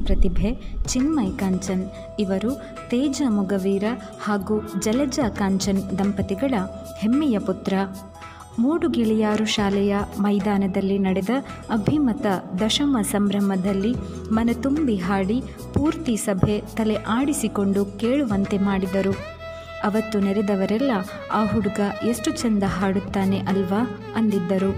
ಪ್ರತಿಭೆ ಚಿನ್ಮಯ್ ಕಾಂಚನ್ ಇವರು ತೇಜ ಮೊಗವೀರ ಹಾಗೂ ಜಲಜ ಕಾಂಚನ್ ದಂಪತಿಗಳ ಹೆಮ್ಮೆಯ ಪುತ್ರ ಮೂಡುಗಿಳಿಯಾರು ಶಾಲೆಯ ಮೈದಾನದಲ್ಲಿ ನಡೆದ ಅಭಿಮತ ದಶಮ ಸಂಭ್ರಮದಲ್ಲಿ ಮನತುಂಬಿ ಹಾಡಿ ಪೂರ್ತಿ ಸಭೆ ತಲೆ ಆಡಿಸಿಕೊಂಡು ಕೇಳುವಂತೆ ಮಾಡಿದರು ಅವತ್ತು ನೆರೆದವರೆಲ್ಲ ಆ ಹುಡುಗ ಎಷ್ಟು ಚೆಂದ ಹಾಡುತ್ತಾನೆ ಅಲ್ವಾ ಅಂದಿದ್ದರು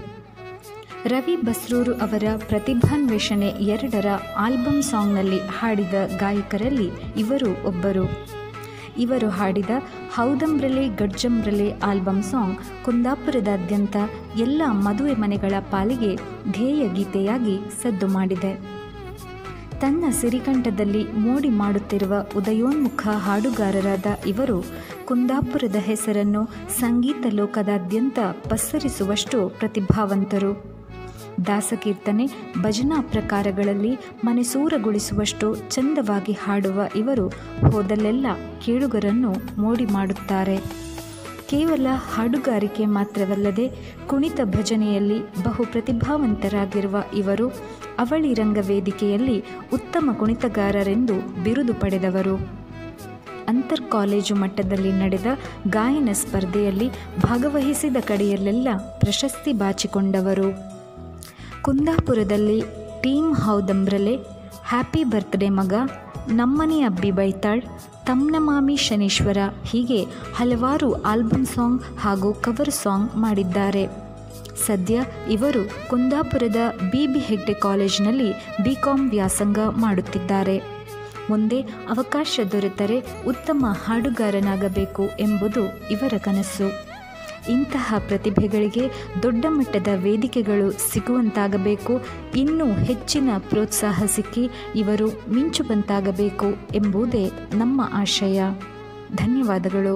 ರವಿ ಬಸ್ರೂರು ಅವರ ಪ್ರತಿಭಾನ್ವೇಷಣೆ ಎರಡರ ಆಲ್ಬಮ್ ಸಾಂಗ್ನಲ್ಲಿ ಹಾಡಿದ ಗಾಯಕರಲ್ಲಿ ಇವರು ಒಬ್ಬರು ಇವರು ಹಾಡಿದ ಹೌದಂಬ್ರಲೆ ಗಡ್ಜಂಬ್ರಲೆ ಆಲ್ಬಮ್ ಸಾಂಗ್ ಕುಂದಾಪುರದಾದ್ಯಂತ ಎಲ್ಲ ಮದುವೆ ಮನೆಗಳ ಪಾಲಿಗೆ ಧ್ಯೇಯ ಗೀತೆಯಾಗಿ ಸದ್ದು ಮಾಡಿದೆ ತನ್ನ ಸಿರಿಕಂಠದಲ್ಲಿ ಮೋಡಿ ಮಾಡುತ್ತಿರುವ ಉದಯೋನ್ಮುಖ ಹಾಡುಗಾರರಾದ ಇವರು ಕುಂದಾಪುರದ ಹೆಸರನ್ನು ಸಂಗೀತ ಲೋಕದಾದ್ಯಂತ ಪಸರಿಸುವಷ್ಟು ಪ್ರತಿಭಾವಂತರು ದಾಸಕೀರ್ತನೆ ಭಜನಾ ಪ್ರಕಾರಗಳಲ್ಲಿ ಮನೆಸೂರಗೊಳಿಸುವಷ್ಟು ಚಂದವಾಗಿ ಹಾಡುವ ಇವರು ಹೋದಲ್ಲೆಲ್ಲ ಕೇಳುಗರನ್ನು ಮೋಡಿ ಮಾಡುತ್ತಾರೆ ಕೇವಲ ಹಾಡುಗಾರಿಕೆ ಮಾತ್ರವಲ್ಲದೆ ಕುಣಿತ ಭಜನೆಯಲ್ಲಿ ಬಹು ಪ್ರತಿಭಾವಂತರಾಗಿರುವ ಇವರು ಅವಳಿ ರಂಗ ವೇದಿಕೆಯಲ್ಲಿ ಉತ್ತಮ ಕುಣಿತಗಾರರೆಂದು ಬಿರುದು ಪಡೆದವರು ಅಂತರ್ ಕಾಲೇಜು ಮಟ್ಟದಲ್ಲಿ ನಡೆದ ಗಾಯನ ಸ್ಪರ್ಧೆಯಲ್ಲಿ ಭಾಗವಹಿಸಿದ ಕಡೆಯಲ್ಲೆಲ್ಲ ಪ್ರಶಸ್ತಿ ಬಾಚಿಕೊಂಡವರು ಕುಂದಾಪುರದಲ್ಲಿ ಟೀಮ್ ಹೌದಂಬ್ರಲೆ ಹ್ಯಾಪಿ ಬರ್ತ್ಡೇ ಮಗ ನಮ್ಮನೆ ಅಬ್ಬಿ ಬೈತಾಳ್ ತಮ್ನ ಮಾಮಿ ಶನೀಶ್ವರ ಹೀಗೆ ಹಲವಾರು ಆಲ್ಬಮ್ ಸಾಂಗ್ ಹಾಗೂ ಕವರ್ ಸಾಂಗ್ ಮಾಡಿದ್ದಾರೆ ಸದ್ಯ ಇವರು ಕುಂದಾಪುರದ ಬಿ ಬಿ ಹೆಗ್ಡೆ ಕಾಲೇಜಿನಲ್ಲಿ ಬಿ ಕಾಮ್ ವ್ಯಾಸಂಗ ಮಾಡುತ್ತಿದ್ದಾರೆ ಮುಂದೆ ಅವಕಾಶ ದೊರೆತರೆ ಉತ್ತಮ ಹಾಡುಗಾರನಾಗಬೇಕು ಎಂಬುದು ಇವರ ಕನಸು ಇಂತಹ ಪ್ರತಿಭೆಗಳಿಗೆ ದೊಡ್ಡ ಮಟ್ಟದ ವೇದಿಕೆಗಳು ಸಿಗುವಂತಾಗಬೇಕು ಇನ್ನೂ ಹೆಚ್ಚಿನ ಪ್ರೋತ್ಸಾಹ ಸಿಕ್ಕಿ ಇವರು ಮಿಂಚುವಂತಾಗಬೇಕು ಎಂಬುದೇ ನಮ್ಮ ಆಶಯ ಧನ್ಯವಾದಗಳು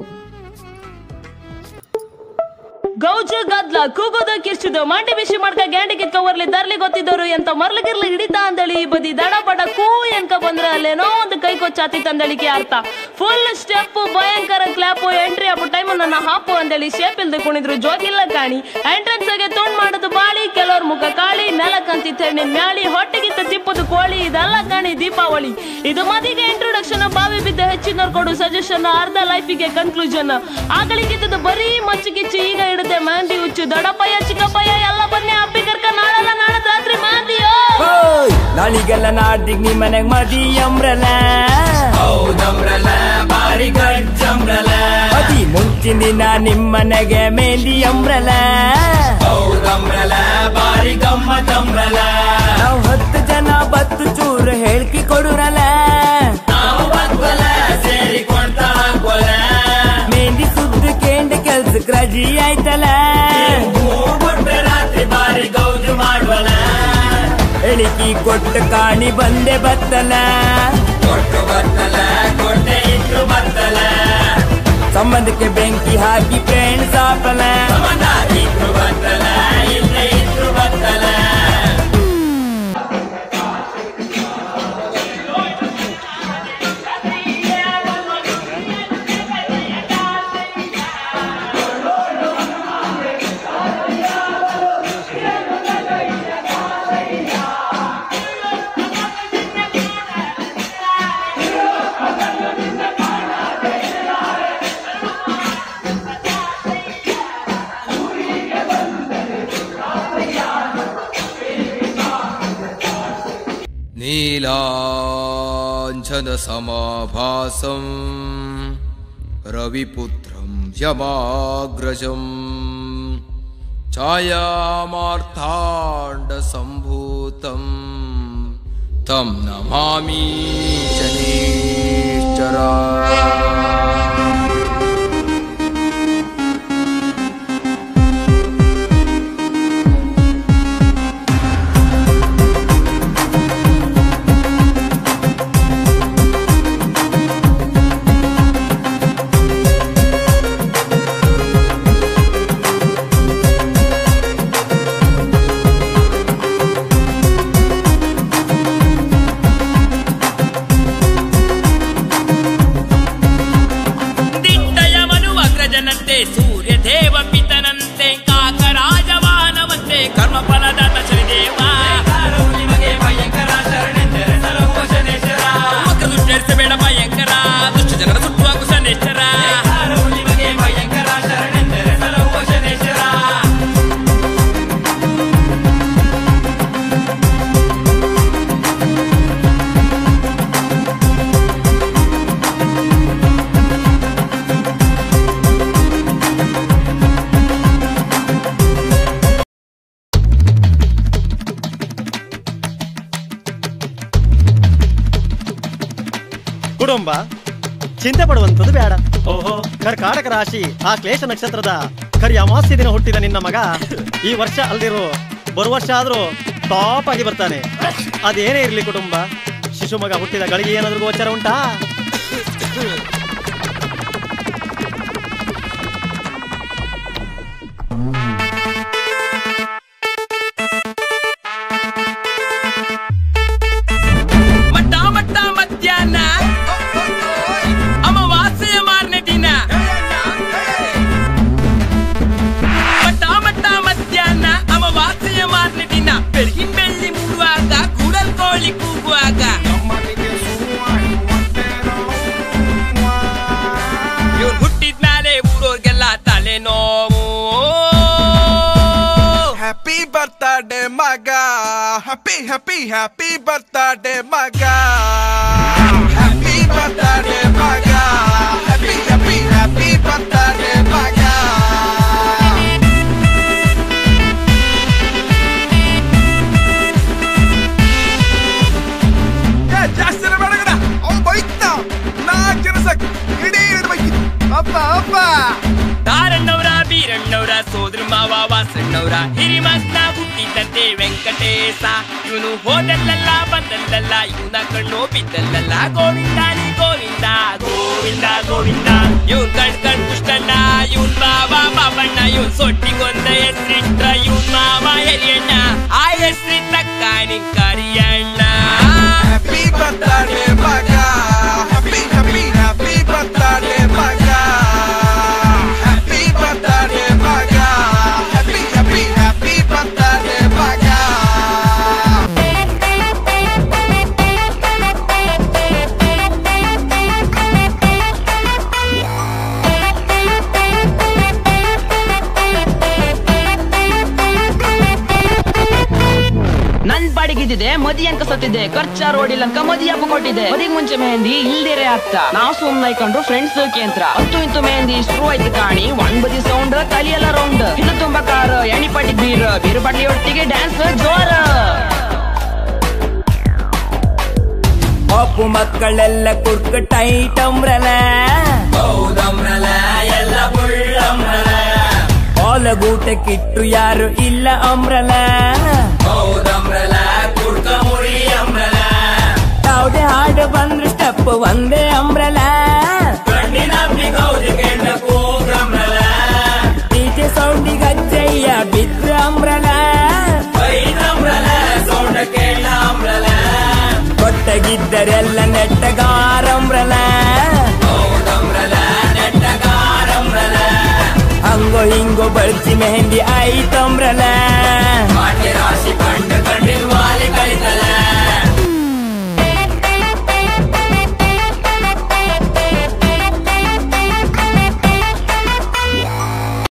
ಗೌಜು ಗದ್ಲ ಕೂಗೋದ ಕಿರ್ಚುದು ಮಾಂಟಿ ಬಿಸಿ ಮಾಡ್ಕ ಗ್ಯಾಂಡಿ ಕಿತ್ಕ ಬರ್ಲಿ ದರ್ಲಿ ಗೊತ್ತಿದ್ದವರು ಎಂತ ಮರ್ಲಗಿರ್ಲಿ ಹಿಡಿತಾ ಅಂದಳಿ ಈ ಬದಿ ದಡ ಬಡ ಕೂ ಎನ್ಕ ಬಂದ್ರ ಅಲ್ಲೇನೋ ಒಂದು ಕೈ ಕೊಚ್ಚಾತಿ ತಂದಳಿಕೆ ಅರ್ಥ ಫುಲ್ ಸ್ಟೆಪ್ ಭಯಂಕರ ಕ್ಲಾಪ್ ಎಂಟ್ರಿ ಅಪ್ಪ ಟೈಮ್ ನನ್ನ ಹಾಪು ಅಂದೇಳಿ ಶೇಪ್ ಇಲ್ದೆ ಕುಣಿದ್ರು ಜೋಗಿಲ್ಲ ಕಾಣಿ ಎಂಟ್ರೆನ್ಸ್ ಗೆ ತುಂಡ್ ಮಾಡೋದು ಬಾಳಿ ಕೆಲವ್ರ ಮುಖ ಕಾಳಿ ನೆಲಕ್ಕಂತಿ ತೆಣ್ಣೆ ಮ್ಯಾಳಿ ಹೊಟ್ಟೆಗಿತ್ತ ತಿಪ್ಪದು ಕೋಳಿ ಇದೆಲ್ಲ ಕಾಣಿ ದೀಪಾವಳಿ ಇದು ಮದಿಗೆ ಇಂಟ್ರೊಡಕ್ಷನ್ ಬಾವಿ ಬಿದ್ದ ಹೆಚ್ಚಿನವ್ರು ಕೊಡು ಸಜೆಷನ್ ಅರ್ಧ ಲೈಫಿಗೆ ಕನ್ಕ್ಲೂಷನ್ ಆಗಳಿಗಿದ್ದದು ಬರೀ ಮಚ್ಚಿಗಿಚ್ಚಿ ಈಗ ಇಡುತ್ತೆ ಮೆಹಂದಿ ಹುಚ್ಚು ದೊಡ್ಡಪ್ಪಯ್ಯ ಚಿಕ್ಕಪ್ಪಯ್ಯ ಎಲ್ಲ ಬನ್ನಿ ಹಬ್ಬಿ ಕರ್ಕ ನಾಳೆಲ್ಲ ನಾಳೆ ರಾತ್ರಿ ಮೆಹಂದಿಯೋ ಓಯ್ ನಾಳಿಗೆಲ್ಲ ನಾಟಿಗ್ ನಿಮ್ ಮನೆಗ್ ಮದಿ ಅಂಬ್ರಲ ಹೌದಮ್ರಲ ಬಾರಿ ಗಡ್ಜಮ್ರಲ ಅತಿ ಮುಂಚಿನ ದಿನ ನಿಮ್ ಮನೆಗೆ ಮೆಹಂದಿ ಅಂಬ್ರಲ ಹೌದಮ್ರಲ ಬಾರಿ ಗಮ್ಮತ್ತಮ್ರಲ ನಾವ್ ಹತ್ತು ಜನ ಬತ್ತು ಚೂರು ಹೇಳ್ಕಿ ಕೊಡುರಲ್ಲ ನಾವು ಬದ್ವಲ ಸೇರಿಕೊಂತ ಹಾಕ್ವಲ ಮೆಹಂದಿ ಸುದ್ದು ಕೇಂಡ ಕೆಲ್ಸಕ್ ರಜಿ ಆಯ್ತಲ್ಲ ಮೂಗುಟ್ಟ ರಾತ್ರಿ ಬಾರಿ ಗೌಜು ಮಾಡ್ವಲ ಎಳಿಕಿ ಕೊಟ್ಟು ಕಾಣಿ ಬಂದೆ ಬತ್ತಲ ಕೊಟ್ಟು ಬತ್ತಲ ಕೊಟ್ಟೆ ಇಟ್ಟು ಬತ್ತಲ ಸಂಬಂಧಕ್ಕೆ ಬೆಂಕಿ ಹಾಕಿ ಫ್ರೆಂಡ್ಸ್ ಆಪಲ ಸಂಬಂಧ ಇಟ್ಟು ಬತ್ತಲ ಇಲ್ಲೇ ಇಟ್ಟು ಬತ್ತಲ नीलाञ्छनसमाभासं रविपुत्रं यमाग्रजम् छायामार्ताण्डसम्भूतं तं नमामि शनीश्चरा ಿ ನಡೆಸಬೇಡ ಭಯಂಕರ ದುಷ್ಟ ಜನರ ಸುಟ್ಟುವ ಕುಶನೇಶ್ವರ ನಿಮಗೆ ಭಯಂಕರ ಶರಣೆಂದರೆ ಸಲಹುವ ಶನೇಶ್ವರ ಕುಟುಂಬ ಚಿಂತೆ ಪಡುವಂಥದ್ದು ಬೇಡ ಓಹೋ ಕರ್ಕಾಟಕ ರಾಶಿ ಆ ಕ್ಲೇಶ ನಕ್ಷತ್ರದ ಕರಿ ಅಮಾವಾಸ್ಯ ದಿನ ಹುಟ್ಟಿದ ನಿನ್ನ ಮಗ ಈ ವರ್ಷ ಅಲ್ದಿರೋ ಬರುವ ವರ್ಷ ಆದ್ರೂ ಟಾಪ್ ಆಗಿ ಬರ್ತಾನೆ ಅದೇನೇ ಇರ್ಲಿ ಕುಟುಂಬ ಶಿಶು ಮಗ ಹುಟ್ಟಿದ ಗಳಿಗೆ ಏನಾದ್ರೂ ಗೋಚರ ಉಂಟಾ ಮಟ್ಟ ಮಟ್ಟ ಮಧ್ಯಾಹ್ನ ಅಮಾವಾಸ್ಯೆಯ ಮಾರನೇ ದಿನ ಮಟ್ಟ ಮಟ್ಟ ಮಧ್ಯಾಹ್ನ ಅಮಾವಾಸ್ಯೆಯ ಮಾರನೇ ದಿನ ಬೆಳಗಿನ ಬೆಳ್ಳಿ ಮೂಡುವಾಗ ಕೂಡಲ್ ಕೋಳಿ ಕೂಗುವಾಗ ಇವ್ರು ಹುಟ್ಟಿದ್ಮೇಲೆ ಊರೋರ್ಗೆಲ್ಲ ತಲೆನೋವು ಹ್ಯಾಪಿ ಬರ್ತಾಡೆ ಮಗ ಹ್ಯಾಪಿ ಹ್ಯಾಪಿ ಹ್ಯಾಪಿ ಬರ್ತಾಡೆ ಮಗ ಹ್ಯಾಪಿ ಬರ್ತಾಡೆ ಮಗ ಹ್ಯಾಪಿ ಹ್ಯಾಪಿ ಹ್ಯಾಪಿ ಬರ್ತಾಡೆ ಮಗ ಏ, ಜಾಸ್ತಿ ಜನ ಬೇಡ ಕಣ ಅವ್ನು ಬೈತ ನಾಲ್ಕು ಜನ ಸಾಕು ಇಡೀ ಇಡ್ಬೇಕಿತ್ತು ಅಪ್ಪ ಅಪ್ಪ ತಾರಣ್ಣವ್ರ ಬೀರಣ್ಣವ್ರ ಸೋದ್ರ ಮಾವ ವಾಸಣ್ಣವ್ರ ಹಿರಿಮಸ್ನ ಹುಟ್ಟಿದ್ದಂತೆ ವೆಂಕಟೇಶ ಇವನು ಹೋದಲ್ಲೆಲ್ಲ ಬಂದಲ್ಲೆಲ್ಲ ಇವನ ಕಣ್ಣು ಬಿದ್ದಲ್ಲೆಲ್ಲ ಗೋವಿಂದಾನಿ ಗೋವಿಂದ ಗೋವಿಂದ ಗೋವಿಂದ ಇವನ್ ಕಣ್ ಕಣ್ ಪುಷ್ಟಣ್ಣ ಇವನ್ ಬಾವ ಬಾಬಣ್ಣ ಇವನ್ ಸೊಟ್ಟಿಗೊಂದ ಹೆಸ್ರಿಟ್ಟ ಇವನ್ ಮಾವ ಎಲಿಯಣ್ಣ ಆ ಹೆಸ್ರಿ ತಕ್ಕ ನಿನ್ ಕರಿಯಣ್ಣ ಹ್ಯಾಪಿ ಬರ್ತಾಡೆ ಮಗ ಹ್ಯಾಪಿ ಹ್ಯಾಪಿ ಹ್ಯಾಪಿ ಬರ್ತಾಡೆ ಮಗ ಹ್ಯಾಪಿ ಬರ್ತಾಡೆ ಮಗ ಹ್ಯಾಪಿ ಹ್ಯಾಪಿ ಹ್ಯಾಪಿ ಬರ್ತಾಡೆ ಮಗ ನನ್ ಬಾಡಿಗಿದ್ದಿದೆ ಮದಿ ಅಂಕ ಸತ್ತಿದೆ ಖರ್ಚ ರೋಡಿಲ್ಲ ಅಂಕ ಮದಿ ಹಬ್ಬ ಕೊಟ್ಟಿದೆ ಮದಿಗ್ ಮುಂಚೆ ಮೆಹಂದಿ ಇಲ್ದಿರೆ ಆಗ್ತಾ ನಾವ್ ಸುಮ್ನ ಇಕೊಂಡು ಫ್ರೆಂಡ್ಸ್ ಕೇಂದ್ರ ಹತ್ತು ಇಂತು ಮೆಹಂದಿ ಶುರು ಆಯ್ತು ಕಾಣಿ ಒಂದ್ ಬದಿ ಸೌಂಡ್ ತಲಿಯೆಲ್ಲ ರೌಂಡ್ ಇದು ತುಂಬಾ ಕಾರ್ ಎಣ್ಣಿ ಪಾಟಿ ಬೀರ್ ಬೀರು ಬಾಟ್ಲಿ ಒಟ್ಟಿಗೆ ಡ್ಯಾನ್ಸ್ ಜೋರ ಪಾಪು ಮಕ್ಕಳೆಲ್ಲ ಕುರ್ಕ ಟೈಟ್ ಅಂಬ್ರಲ ಹೌದಮ್ರಲ ಎಲ್ಲ ಬುಳ್ಳಂಬ್ರಲ ಓಲಗೂಟಕ್ಕಿಟ್ಟು ಯಾರು ಇಲ್ಲ ಅಂಬ್ರಲ ಹೌದಮ್ರಲ ಕುರ್ಕ ಮುರಿ ಅಂಬ್ರಲ ಯಾವುದೇ ಹಾಡು ಬಂದ್ರು ಸ್ಟೆಪ್ ಒಂದೇ ಅಂಬ್ರಲ ಕಣ್ಣಿನ ಗೌಜಿಗೆಂಡ ಕೂಗ್ರಂಬ್ರಲ ಡಿಜೆ ಸೌಂಡಿಗೆ ಅಜ್ಜಯ್ಯ ಬಿದ್ರು ಅಂಬ್ರಲ ಐದಂಬ್ರಲ ಸೌಂಡ ಕೇಳ ಅಂಬ್ರಲ ಕೊಟ್ಟಗಿದ್ದರೆಲ್ಲ ನೆಟ್ಟಗಾರಂಬ್ರಲ ಹೌದಂಬ್ರಲ ನೆಟ್ಟಗಾರಂಬ್ರಲ ಹಂಗೋ ಹಿಂಗೋ ಬಳಸಿ ಮೆಹಂದಿ ಆಯ್ತಂಬ್ರಲ ರಾಶಿ ಕಂಡು ಕಂಡಿಲ್ವಾ